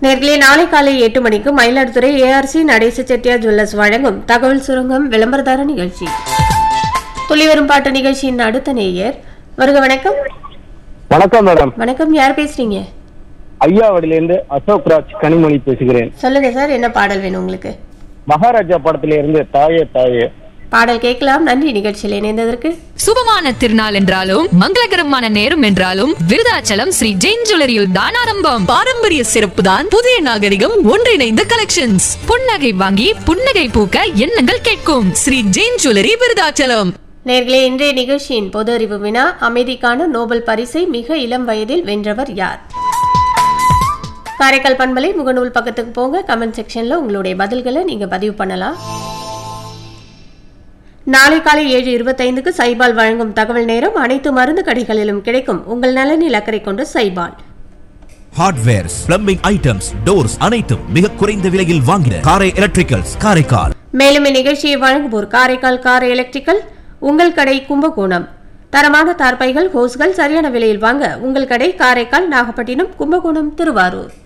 நேர்களே நாளை காலை எட்டு மணிக்கு மயிலாடுதுறை ஏஆர்சி நடேச செட்டியார் ஜுவல்லர்ஸ் வழங்கும் தகவல் சுரங்கம் விளம்பரதார நிகழ்ச்சி துளிவரும் பாட்டு நிகழ்ச்சியின் அடுத்த நேயர் வருக வணக்கம் வணக்கம் மேடம் வணக்கம் யார் பேசுறீங்க ஐயாவடியிலிருந்து அசோக் ராஜ் கனிமொழி பேசுகிறேன் சொல்லுங்க சார் என்ன பாடல் வேணும் உங்களுக்கு மகாராஜா படத்தில இருந்து தாயே தாயே பாடல் கேட்கலாம் நன்றி நிகழ்ச்சியில் இணைந்ததற்கு சுபமான திருநாள் என்றாலும் மங்களகரமான நேரம் என்றாலும் விருதாச்சலம் ஸ்ரீ ஜெயின் ஜுவல்லரியில் தான் ஆரம்பம் பாரம்பரிய சிறப்பு தான் புதிய நாகரிகம் ஒன்றிணைந்த கலெக்ஷன்ஸ் புன்னகை வாங்கி புன்னகை பூக்க எண்ணங்கள் கேட்கும் ஸ்ரீ ஜெயின் ஜுவல்லரி விருதாச்சலம் நேர்களே இன்றைய நிகழ்ச்சியின் பொது அறிவு வினா அமைதிக்கான நோபல் பரிசை மிக இளம் வயதில் வென்றவர் யார் காரைக்கால் பண்பலை முகநூல் பக்கத்துக்கு போங்க கமெண்ட் செக்ஷன்ல உங்களுடைய பதில்களை நீங்க பதிவு பண்ணலாம் நாளை காலை ஏழு இருபத்தைந்துக்கு சைபால் வழங்கும் தகவல் நேரம் அனைத்து மருந்து கடைகளிலும் கிடைக்கும் உங்கள் நலனில் அக்கறை கொண்டு Saibal hardwares plumbing items doors அனைத்தும் மிக குறைந்த விலையில் வாங்கின காரை எலக்ட்ரிக்கல்ஸ் காரைக்கால் மேலும் இந்நிகழ்ச்சியை வழங்குவோர் காரைக்கால் கார் எலக்ட்ரிக்கல் உங்கள் கடை கும்பகோணம் தரமான தார்பைகள் ஹோஸ்கள் சரியான விலையில் வாங்க உங்கள் கடை காரைக்கால் நாகப்பட்டினம் கும்பகோணம் திருவாரூர்